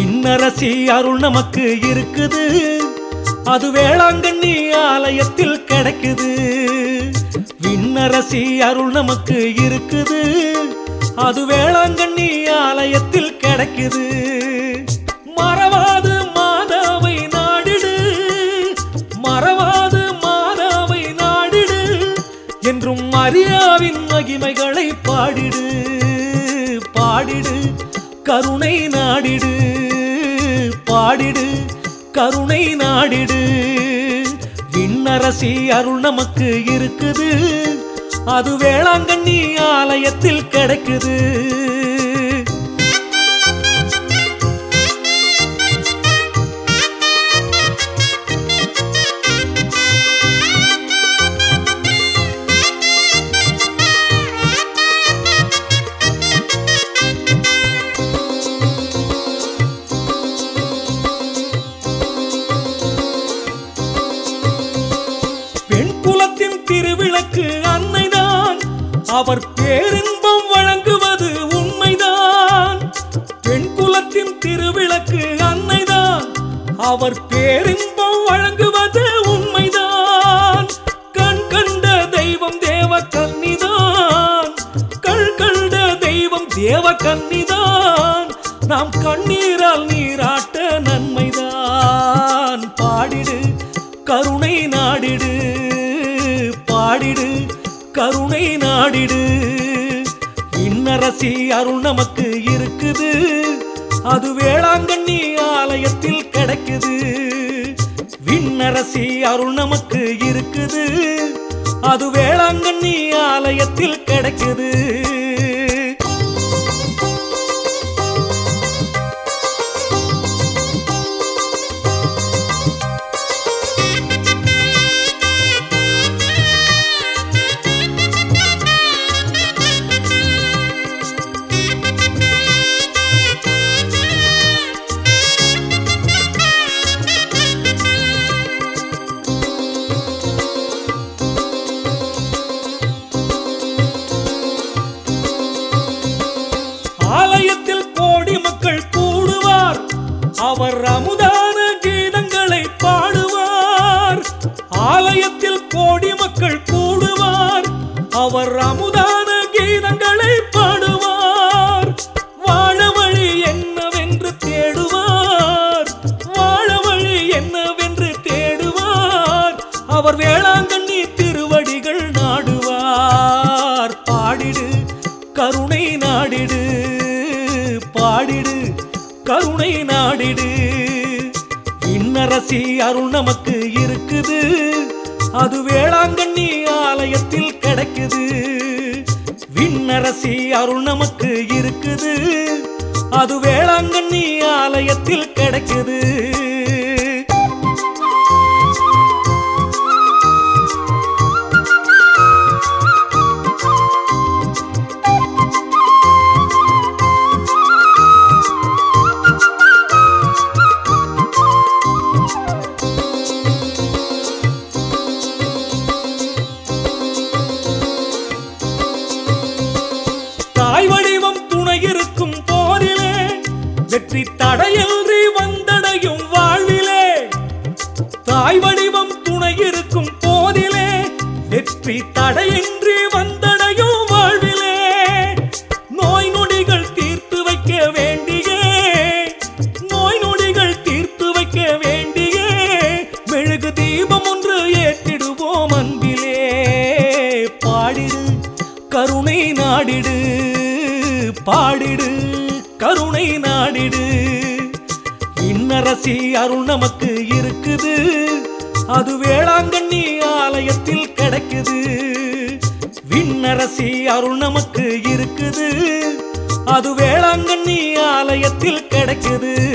விண்ணரசி அருள் நமக்கு இருக்குது அது வேளாங்கண்ணி ஆலயத்தில் கிடைக்குது விண்ணரசி அருள் நமக்கு இருக்குது அது வேளாங்கண்ணி ஆலயத்தில் கிடைக்குது மறவாது மாதாவை நாடிடு மறவாது மாதாவை நாடிடு என்றும் மரியாவின் மகிமைகளை பாடிடு பாடிடு கருணை நாடிடு பாடிடு கருணை நாடிடு விண்ணரசி அருள் நமக்கு இருக்குது அது வேளாங்கண்ணி ஆலயத்தில் கிடைக்குது பெண் குலத்தின் திருவிளக்கு அன்னைதான் அவர் பேரின்பம் வழங்குவது உண்மைதான் பெண் குலத்தின் திருவிளக்கு அன்னைதான் அவர் பேரின்பம் வழங்குவது உண்மைதான் கண் கண்ட தெய்வம் தேவ கன்னிதான் கண் கண்ட தெய்வம் தேவ கன்னிதான் நாம் கண்ணீரால் நீராட்ட நன்மைதான் பாடிடு கருணை நாடிடு பாடிடு கருணை நாடிடு விண்ணரசி அருள் நமக்கு இருக்குது அது வேளாங்கண்ணி ஆலயத்தில் கிடைக்குது விண்ணரசி அருள் நமக்கு இருக்குது அது வேளாங்கண்ணி ஆலயத்தில் கிடைக்குது ஆலயத்தில் கோடி மக்கள் கூடுவார் அவர் அமுதான கீதங்களை பாடுவார் ஆலயத்தில் கோடி மக்கள் கூடுவார் அவர் அமுதான கீதங்களை பாடுவார் வாழ வழி என்னவென்று தேடுவார் வாழ வழி என்னவென்று தேடுவார் அவர் வேளாங்கண்ணி திருவடிகள் நாடுவார் பாடிடு கருணை நாடிடு பாடிடு கருணை நாடிடு விண்ணரசி அருள் நமக்கு இருக்குது அது வேளாங்கண்ணி ஆலயத்தில் கிடைக்குது விண்ணரசி அருள் நமக்கு இருக்குது அது வேளாங்கண்ணி ஆலயத்தில் கிடைக்குது தாய் வடிவம் துணை இருக்கும் போதிலே வெற்றி தடையின்றி வந்தடையும் வாழ்விலே தாய் வடிவம் துணை இருக்கும் போதிலே வெற்றி தடையின்றி வந்தடையும் வாழ்விலே நோய் நொடிகள் தீர்த்து வைக்க வேண்டியே நோய் நொடிகள் தீர்த்து வைக்க வேண்டியே மெழுகு தீபம் ஒன்று ஏற்றிடுவோம் அன்பிலே பாடிடு கருணை நாடிடு பாடிடு கருணை நாடிடு இன்னரசி அருள் நமக்கு இருக்குது அது வேளாங்கண்ணி ஆலயத்தில் கிடைக்குது விண்ணரசி அருள் நமக்கு இருக்குது அது வேளாங்கண்ணி ஆலயத்தில் கிடைக்குது